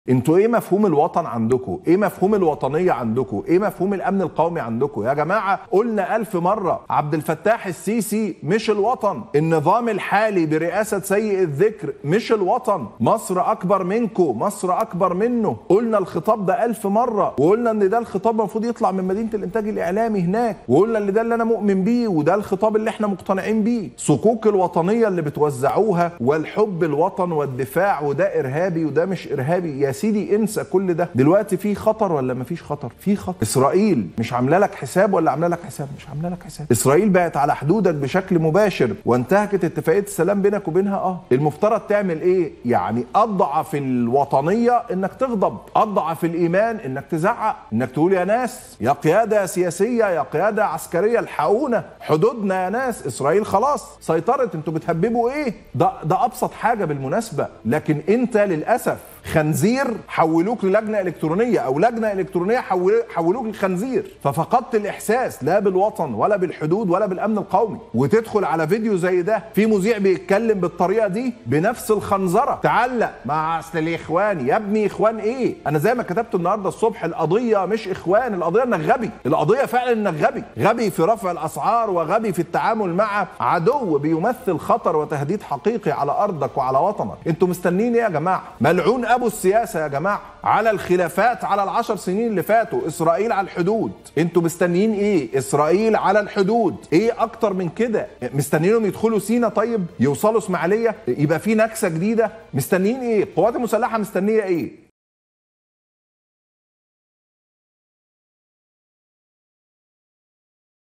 انتوا ايه مفهوم الوطن عندكم ايه مفهوم الوطنيه عندكم ايه مفهوم الامن القومي عندكم يا جماعه قلنا الف مره عبد الفتاح السيسي مش الوطن النظام الحالي برئاسه سيء الذكر مش الوطن مصر اكبر منكم مصر اكبر منه قلنا الخطاب ده الف مره وقلنا ان ده الخطاب المفروض يطلع من مدينه الانتاج الاعلامي هناك وقلنا ان ده اللي انا مؤمن بيه وده الخطاب اللي احنا مقتنعين بيه صكوك الوطنيه اللي بتوزعوها والحب الوطن والدفاع وده ارهابي وده مش ارهابي يا سيدي انسى كل ده دلوقتي في خطر ولا مفيش خطر في خطر اسرائيل مش عامله لك حساب ولا عامله لك حساب مش عامله لك حساب اسرائيل بقت على حدودك بشكل مباشر وانتهكت اتفاقيه السلام بينك وبينها اه المفترض تعمل ايه يعني اضعف الوطنيه انك تغضب اضعف الايمان انك تزعق انك تقول يا ناس يا قياده سياسيه يا قياده عسكريه الحقونا حدودنا يا ناس اسرائيل خلاص سيطرت انتوا بتهببوا ايه ده ده ابسط حاجه بالمناسبه لكن انت للاسف خنزير حولوك للجنه الكترونيه او لجنه الكترونيه حول- حولوك لخنزير ففقدت الاحساس لا بالوطن ولا بالحدود ولا بالامن القومي وتدخل على فيديو زي ده في مذيع بيتكلم بالطريقه دي بنفس الخنزره تعلق مع اصل الاخوان يا ابني اخوان ايه انا زي ما كتبت النهارده الصبح القضيه مش اخوان القضيه انك غبي القضيه فعلا انك غبي غبي في رفع الاسعار وغبي في التعامل مع عدو بيمثل خطر وتهديد حقيقي على ارضك وعلى وطنك انتوا مستنيين ايه يا جماعه ملعون ابو السياسه يا جماعه على الخلافات على العشر سنين اللي فاتوا اسرائيل على الحدود انتوا مستنيين ايه اسرائيل على الحدود ايه اكتر من كده مستنيينهم يدخلوا سينا طيب يوصلوا اسماعيليه يبقى في نكسه جديده مستنيين ايه القوات المسلحه مستنيه ايه